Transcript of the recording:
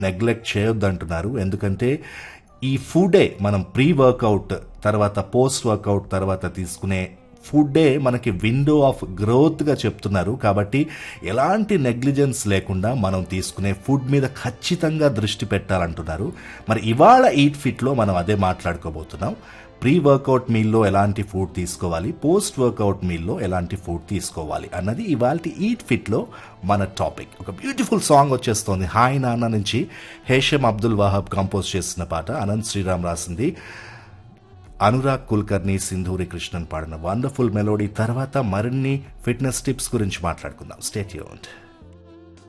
neglect చేయొద్దు అంటున్నారు ఎందుకంటే ఈ ఫుడే మనం ప్రీ వర్కౌట్ తర్వాత పోస్ట్ వర్కౌట్ తర్వాత తీసుకునే ఫుడ్డే మనకి విండో ఆఫ్ గ్రోత్గా చెప్తున్నారు కాబట్టి ఎలాంటి నెగ్లిజెన్స్ లేకుండా మనం తీసుకునే ఫుడ్ మీద ఖచ్చితంగా దృష్టి పెట్టాలంటున్నారు మరి ఇవాళ ఈట్ ఫిట్లో మనం అదే మాట్లాడుకోబోతున్నాం ప్రీ వర్కౌట్ మీల్లో ఎలాంటి ఫుడ్ తీసుకోవాలి పోస్ట్ వర్కౌట్ మీల్లో ఎలాంటి ఫుడ్ తీసుకోవాలి అన్నది ఇవాళ ఈట్ ఫిట్లో మన టాపిక్ ఒక బ్యూటిఫుల్ సాంగ్ వచ్చేస్తోంది హాయ్ నాన్న నుంచి హేషం అబ్దుల్ వాహబ్ కంపోజ్ చేసిన పాట అనంత్ శ్రీరామ్ రాసింది అనురాగ్ కుల్కర్ని సింధూరి కృష్ణన్ పాడిన వండర్ఫుల్ మెలోడీ తర్వాత మరిన్ని ఫిట్నెస్ టిప్స్ గురించి మాట్లాడుకుందాం స్టేట్ యూంట్